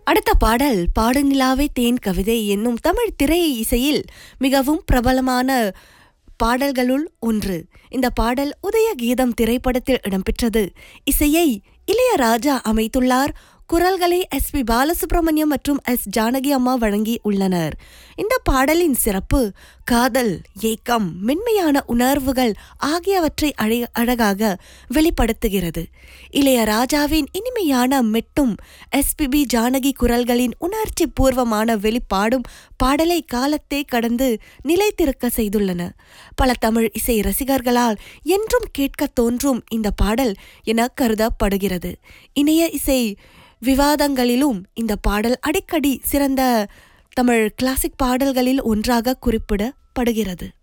அடுத்த பாடல் பாடுநிலாவே தேன் கவிதை என்னும் தமிழ் திரை இசையில் மிகவும் பிரபலமான பாடல்களுள் ஒன்று இந்த பாடல் உதய கீதம் திரைப்படத்தில் இடம்பெற்றது இசையை இளையராஜா அமைத்துள்ளார் குரல்களை எஸ் பி பாலசுப்ரமணியம் மற்றும் எஸ் ஜானகி அம்மா வழங்கி உள்ளனர் இந்த பாடலின் சிறப்பு காதல் ஏக்கம் மென்மையான உணர்வுகள் ஆகியவற்றை அழ- அழகாக வெளிப்படுத்துகிறது இளையராஜாவின் இனிமையான மெட்டும் எஸ்பிபி ஜானகி குரல்களின் உணர்ச்சி பூர்வமான வெளிப்பாடும் பாடலை காலத்தை கடந்து நிலைத்திருக்க செய்துள்ளன பல தமிழ் இசை ரசிகர்களால் என்றும் கேட்க தோன்றும் இந்த பாடல் என கருதப்படுகிறது இணைய இசை விவாதங்களிலும் இந்த பாடல் அடிக்கடி சிறந்த தமிழ் கிளாசிக் பாடல்களில் ஒன்றாக குறிப்பிடப்படுகிறது